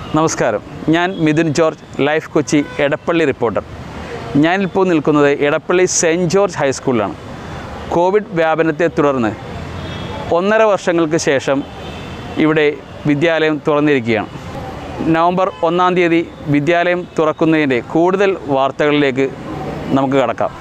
നമസ്കാരം ഞാൻ Mithun George life Kochi Edappally reporter ഞാനിപ്പോൾ നിൽക്കുന്നത് എടപ്പള്ളി സെൻറ്റ് ജോർജ് ഹൈസ്കൂളിലാണ് കോവിഡ് വ്യാപനത്തെ തുടർന്ന് ഒന്നര വർഷങ്ങൾക്ക് ശേഷം ഇവിടെ വിദ്യാലയം തുറന്നിരിക്കുകയാണ് നവംബർ ഒന്നാം തീയതി വിദ്യാലയം തുറക്കുന്നതിൻ്റെ കൂടുതൽ വാർത്തകളിലേക്ക് നമുക്ക് കടക്കാം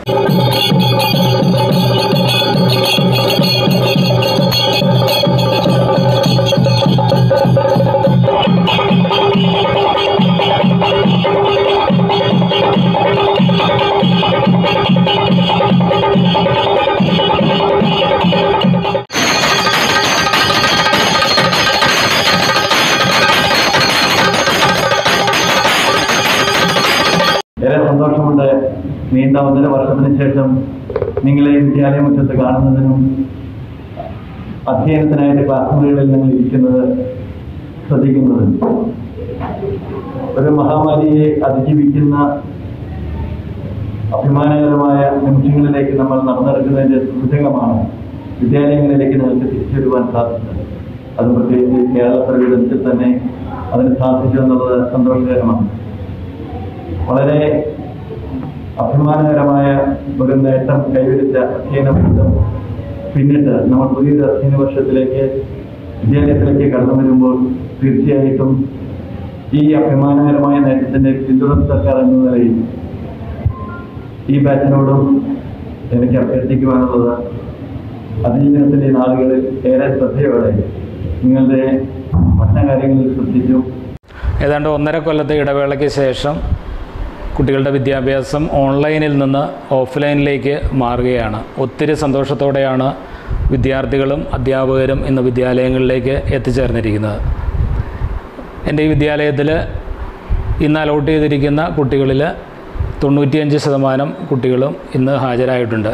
ഏറെ സന്തോഷമുണ്ട് നീണ്ട ഒന്നര വർഷത്തിന് ശേഷം നിങ്ങളെ വിദ്യാലയ മുറ്റത്ത് കാണുന്നതിനും അധ്യയനത്തിനായിട്ട് ക്ലാസ് മുറികളിൽ നിങ്ങൾ ഇരിക്കുന്നത് ശ്രദ്ധിക്കുന്നതിനും ഒരു മഹാമാരിയെ അതിജീവിക്കുന്ന അഭിമാനകരമായ നിമിഷങ്ങളിലേക്ക് നമ്മൾ നടന്നെടുക്കുന്നതിന്റെ സൂചകമാണ് വിദ്യാലയങ്ങളിലേക്ക് നിങ്ങൾക്ക് തിരിച്ചു വരുവാൻ സാധിച്ചത് അത് പ്രത്യേകിച്ച് കേരള പ്രവിധത്തിൽ തന്നെ അതിന് സാധിച്ചു എന്നുള്ളത് സന്തോഷകരമാണ് വളരെ അഭിമാനകരമായ ഒരു നേട്ടം കൈവരിച്ച അധ്യയന വർഷം പിന്നിട്ട് നമ്മൾ പുതിയൊരു അധ്യയന വർഷത്തിലേക്ക് വിദ്യാലയത്തിലേക്ക് കടന്നു വരുമ്പോൾ തീർച്ചയായിട്ടും ഈ അഭിമാനകരമായ നേട്ടത്തിന്റെ പിന്തുണ സർക്കാർ എന്ന നിലയിൽ ഈ ബാച്ചിനോടും എനിക്ക് അഭ്യർത്ഥിക്കുവാനുള്ളത് അതിജീവനത്തിന്റെ നാളുകളിൽ ഏറെ ശ്രദ്ധയോടെ നിങ്ങളുടെ പഠനകാര്യങ്ങളിൽ ശ്രദ്ധിച്ചു ഏതാണ്ട് ഒന്നര കൊല്ലത്തെ ഇടവേളയ്ക്ക് ശേഷം കുട്ടികളുടെ വിദ്യാഭ്യാസം ഓൺലൈനിൽ നിന്ന് ഓഫ്ലൈനിലേക്ക് മാറുകയാണ് ഒത്തിരി സന്തോഷത്തോടെയാണ് വിദ്യാർത്ഥികളും അധ്യാപകരും ഇന്ന് വിദ്യാലയങ്ങളിലേക്ക് എത്തിച്ചേർന്നിരിക്കുന്നത് എൻ്റെ ഈ വിദ്യാലയത്തിൽ ഇന്ന് അലോട്ട് ചെയ്തിരിക്കുന്ന കുട്ടികളിൽ തൊണ്ണൂറ്റിയഞ്ച് ശതമാനം കുട്ടികളും ഇന്ന് ഹാജരായിട്ടുണ്ട്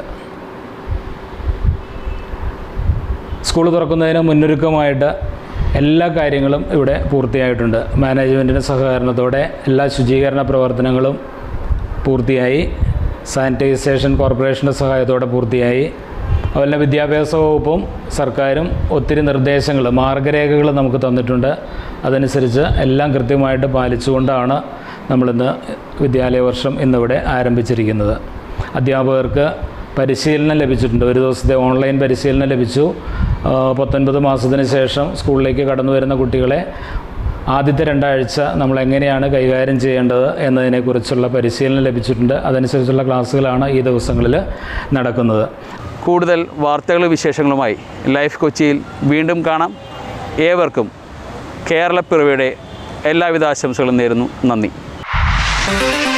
സ്കൂൾ തുറക്കുന്നതിന് മുന്നൊരുക്കമായിട്ട് എല്ലാ കാര്യങ്ങളും ഇവിടെ പൂർത്തിയായിട്ടുണ്ട് മാനേജ്മെൻറ്റിൻ്റെ സഹകരണത്തോടെ എല്ലാ ശുചീകരണ പ്രവർത്തനങ്ങളും പൂർത്തിയായി സാനിറ്റൈസേഷൻ കോർപ്പറേഷൻ്റെ സഹായത്തോടെ പൂർത്തിയായി അതുപോലെ വിദ്യാഭ്യാസ വകുപ്പും സർക്കാരും ഒത്തിരി നിർദ്ദേശങ്ങൾ മാർഗരേഖകൾ നമുക്ക് തന്നിട്ടുണ്ട് അതനുസരിച്ച് എല്ലാം കൃത്യമായിട്ട് പാലിച്ചുകൊണ്ടാണ് നമ്മളിന്ന് വിദ്യാലയ വർഷം ഇന്നിവിടെ ആരംഭിച്ചിരിക്കുന്നത് അധ്യാപകർക്ക് പരിശീലനം ലഭിച്ചിട്ടുണ്ട് ഒരു ദിവസത്തെ ഓൺലൈൻ പരിശീലനം ലഭിച്ചു ആ, പത്തൊൻപത് മാസത്തിന് ശേഷം സ്കൂളിലേക്ക് കടന്നു വരുന്ന കുട്ടികളെ ആദ്യത്തെ രണ്ടാഴ്ച നമ്മൾ എങ്ങനെയാണ് കൈകാര്യം ചെയ്യേണ്ടത് എന്നതിനെക്കുറിച്ചുള്ള പരിശീലനം ലഭിച്ചിട്ടുണ്ട് അതനുസരിച്ചുള്ള ക്ലാസ്സുകളാണ് ഈ ദിവസങ്ങളിൽ നടക്കുന്നത് കൂടുതൽ വാർത്തകളും വിശേഷങ്ങളുമായി ലൈഫ് കൊച്ചിയിൽ വീണ്ടും കാണാം ഏവർക്കും കേരളപ്പിറവിയുടെ എല്ലാവിധ ആശംസകളും നേരുന്നു നന്ദി